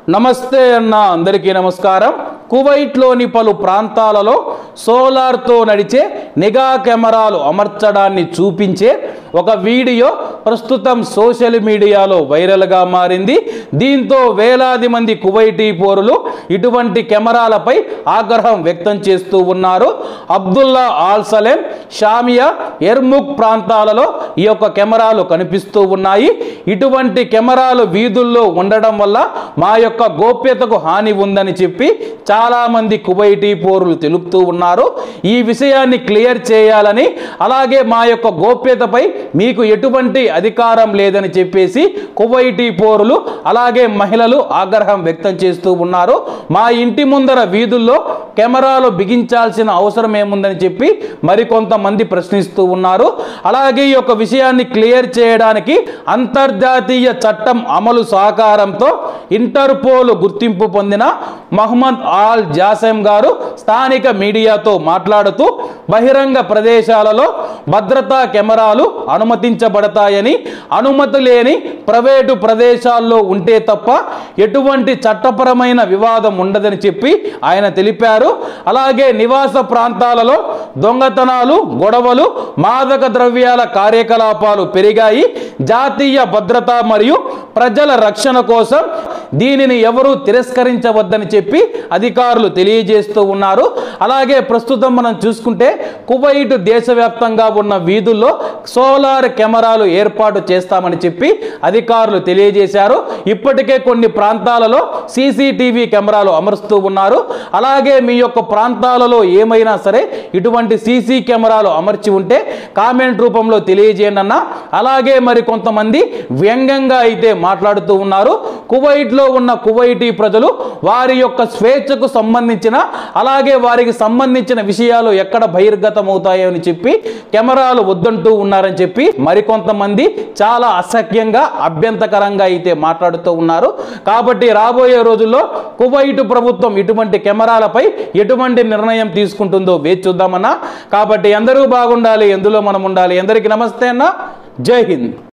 నమస్తే అన్న అందరికీ నమస్కారం కువైట్లోని పలు ప్రాంతాలలో సోలార్తో నడిచే నిఘా కెమెరాలు అమర్చడాన్ని చూపించే ఒక వీడియో ప్రస్తుతం సోషల్ మీడియాలో వైరల్గా మారింది దీంతో వేలాది మంది కువైటీ పౌరులు ఇటువంటి కెమెరాలపై ఆగ్రహం వ్యక్తం చేస్తూ ఉన్నారు అబ్దుల్లా ఆల్ సలేం షామియా ఎర్ముక్ ప్రాంతాలలో ఈ యొక్క కెమెరాలు కనిపిస్తూ ఉన్నాయి ఇటువంటి కెమెరాలు వీధుల్లో ఉండడం వల్ల మా యొక్క గోప్యతకు హాని ఉందని చెప్పి చాలా మంది కువైటీ పౌరులు తెలుపుతూ ఉన్నారు ఈ విషయాన్ని క్లియర్ చేయాలని అలాగే మా యొక్క గోప్యతపై మీకు ఎటువంటి అధికారం లేదని చెప్పేసి కువైటీ పౌరులు అలాగే మహిళలు ఆగ్రహం వ్యక్తం చేస్తూ ఉన్నారు మా ఇంటి ముందర వీధుల్లో కెమెరాలు బిగించాల్సిన అవసరం ఏముందని చెప్పి మరికొంతమంది ప్రశ్నిస్తూ ఉన్నారు అలాగే ఈ యొక్క విషయాన్ని క్లియర్ చేయడానికి అంతర్జాతీయ చట్టం అమలు సహకారంతో ఇంటర్పోల్ గుర్తింపు పొందిన మహమ్మద్ ఆల్ జాసెం గారు స్థానిక మీడియాతో మాట్లాడుతూ బహిరంగ ప్రదేశాలలో భద్రతా కెమెరాలు అనుమతించబడతాయని అనుమతి లేని ప్రైవేటు ప్రదేశాల్లో ఉంటే తప్ప ఎటువంటి చట్టపరమైన వివాదం ఉండదని చెప్పి ఆయన తెలిపారు అలాగే నివాస ప్రాంతాలలో దొంగతనాలు గొడవలు మాదక ద్రవ్యాల కార్యకలాపాలు పెరిగాయి జాతీయ భద్రత మరియు ప్రజల రక్షణ కోసం దీనిని ఎవరూ తిరస్కరించవద్దని చెప్పి అధికారులు తెలియజేస్తూ ఉన్నారు అలాగే ప్రస్తుతం మనం చూసుకుంటే కువైట్ దేశవ్యాప్తంగా ఉన్న వీధుల్లో సోలార్ కెమెరాలు ఏర్పాటు చేస్తామని చెప్పి అధికారులు తెలియజేశారు ఇప్పటికే కొన్ని ప్రాంతాలలో సీసీటీవీ కెమెరాలు అమరుస్తూ ఉన్నారు అలాగే మీ యొక్క ప్రాంతాలలో ఏమైనా సరే ఇటువంటి సీసీ కెమెరాలు అమర్చి ఉంటే కామెంట్ రూపంలో తెలియజేయండి అన్న అలాగే మరి కొంతమంది వ్యంగ్యంగా అయితే మాట్లాడుతూ ఉన్నారు కువైట్లో ఉన్న కువైటీ ప్రజలు వారి యొక్క స్వేచ్ఛకు సంబంధించిన అలాగే వారికి సంబంధించిన విషయాలు ఎక్కడ బహిర్గతం అవుతాయో అని చెప్పి కెమెరాలు వద్దంటూ ఉన్నారని చెప్పి మరికొంతమంది చాలా అసహ్యంగా అభ్యంతకరంగా అయితే మాట్లాడుతూ ఉన్నారు కాబట్టి రాబోయే రోజుల్లో కువైట్ ప్రభుత్వం ఇటువంటి కెమెరాలపై ఎటువంటి నిర్ణయం తీసుకుంటుందో వేచి చూద్దామన్నా కాబట్టి అందరూ బాగుండాలి ఎందులో మనం ఉండాలి అందరికీ నమస్తే అన్న జై హింద్